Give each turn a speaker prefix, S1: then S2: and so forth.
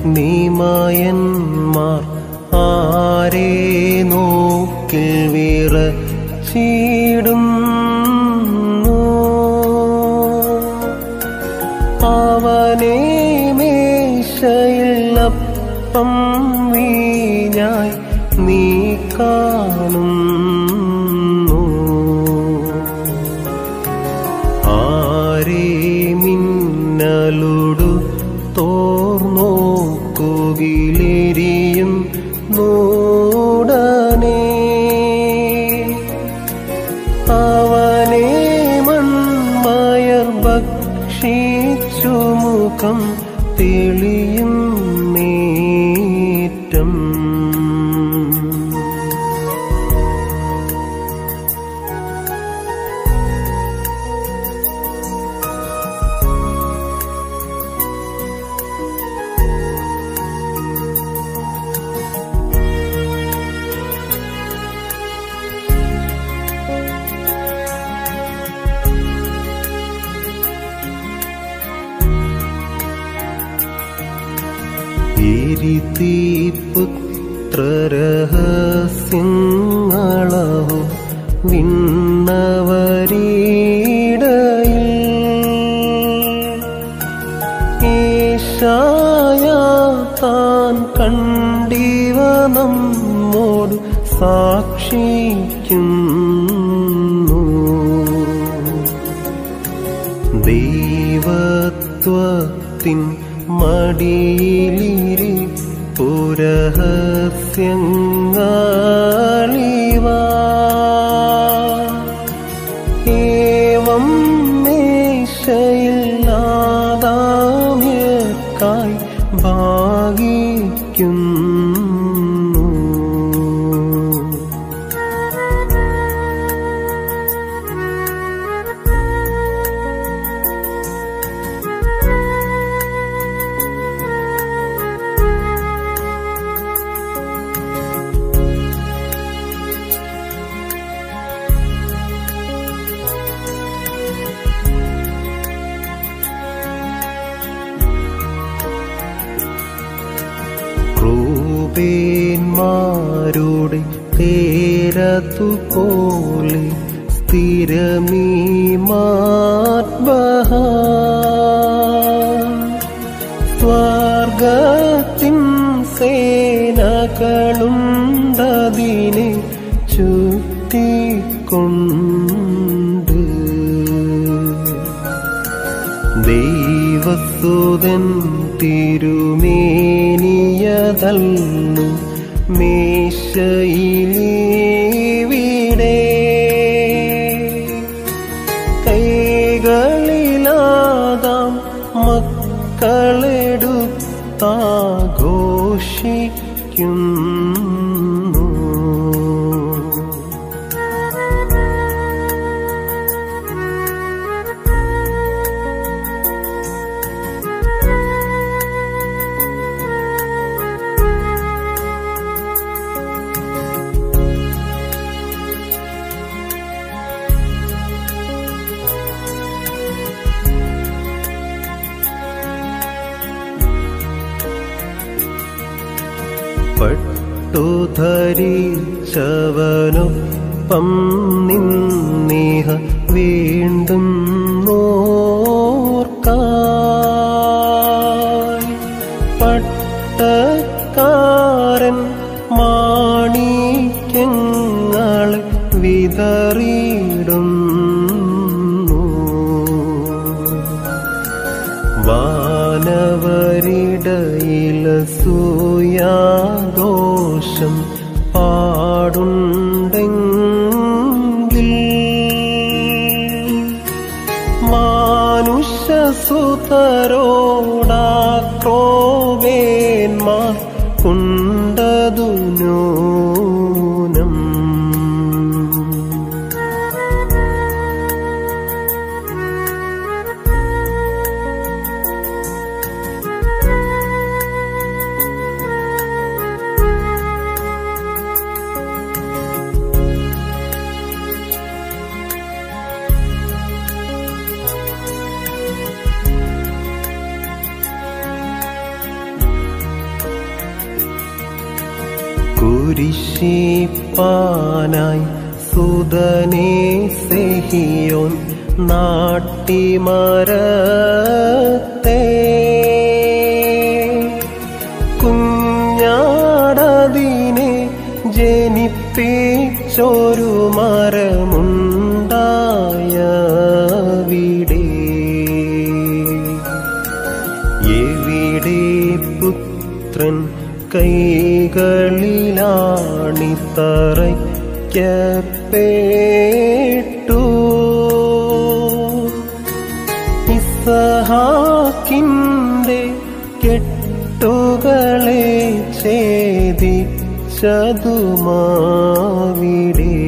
S1: നീമായന്മാർ ആരെ നോക്കിൽ വിറച്ചിടുന്നു അവനെ മേശയിൽ അപ്പം വീഞ്ഞായി നീ കാണുന്നു ആരെ മിന്നലുടു തോർന്നോക്കുകിലെരിയും നൂടനെ അവനെ മൺമയർ ഭക്ഷിച്ചു മുഖം തെളിയും നേറ്റം പുത്രരഹസ്യങ്ങളോ വിണ്ണവരീടയിൽ ഈശായ താൻ കണ്ടിവ നമ്മോട് സാക്ഷിക്കുന്നു ദൈവത്വത്തിൻ മടിയിലിരി പുരഹസ്യങ്ങളിവ ഏവം മേശയില്ലാതാമ്യക്കായി ഭാഗിക്കുന്നു ക്രൂപേന്മാരുടെ തേരതുപോലെ സ്ഥിരമീ മാത്മഹ സ്വർഗത്തിൻ സേനകളുണ്ടതിനെ ചുറ്റിക്കൊണ്ട് ദൈവസുതൻ തിരുമേനിയതല്ലു മേശയിലീവിടെ കൈകളിലാതാം മക്കളെടുത്താഘോഷിക്കുന്നു പട്ടുധരിച്ചവനൊപ്പം നിന്നിഹ വീണ്ടും നോർക്കായി പട്ടക്കാരൻ മാണിക്യങ്ങളെ വിതറിയിടുന്നു വാനവരിടയിലസൂയാദോഷം പാടുണ്ടെങ്കിൽ മാനുഷ്യസുതരോടാക്രോവേന്മാർ കൊണ്ടതു നൂനം കുരിശിപ്പാനായി സുതനെ സെഹിയോൻ നാട്ടിമരത്തെ കുഞ്ഞാടതിനെ ജനിപ്പിച്ചൊരു മരമുണ്ടായവിടെ എവിടെ പുത്രൻ കൈകളിലാണിത്തറയ്ക്കപ്പെട്ടു ഇസഹാക്കിൻ്റെ കെട്ടുകളെ ഛേദിച്ചതുമാവിടെ